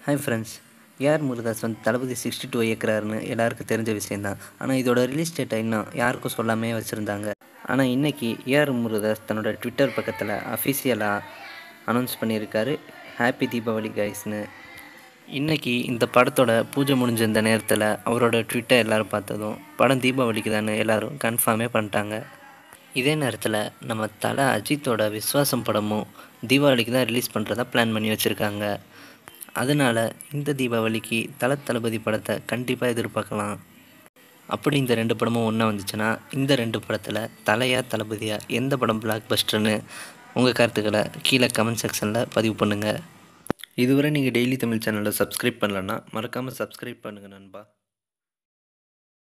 hi friends AR முருதாஸ் வந்து தளபதி sixty two இயக்குறாருன்னு எல்லாருக்கும் தெரிஞ்ச விஷயந்தான் ஆனால் இதோட ரிலீஸ் டேட்டை இன்னும் யாருக்கும் சொல்லாமே வச்சுருந்தாங்க ஆனால் இன்றைக்கி ஏஆர் முருதாஸ் தன்னோட ட்விட்டர் பக்கத்தில் அஃபிஷியலாக அனௌன்ஸ் பண்ணியிருக்காரு ஹாப்பி தீபாவளி கைஸ்னு இன்றைக்கி இந்த படத்தோட பூஜை முடிஞ்ச இந்த நேரத்தில் அவரோட ட்விட்டர் எல்லோரும் பார்த்ததும் படம் தீபாவளிக்கு தானே எல்லோரும் கன்ஃபார்மே பண்ணிட்டாங்க இதே நேரத்தில் நம்ம தலை அஜித்தோட விஸ்வாசம் படமும் தீபாவளிக்கு தான் ரிலீஸ் பண்ணுறதா பிளான் பண்ணி வச்சுருக்காங்க அதனால் இந்த தீபாவளிக்கு தல தளபதி படத்தை கண்டிப்பாக எதிர்பார்க்கலாம் அப்படி இந்த ரெண்டு படமும் ஒன்றா வந்துச்சுன்னா இந்த ரெண்டு படத்தில் தலையா தளபதியா எந்த படம் பிளாக் பஸ்டர்னு உங்கள் கருத்துக்களை கீழே கமெண்ட் செக்ஷனில் பதிவு பண்ணுங்கள் இதுவரை நீங்கள் டெய்லி தமிழ் சேனலை சப்ஸ்கிரைப் பண்ணலன்னா மறக்காமல் சப்ஸ்கிரைப் பண்ணுங்கள் நண்பா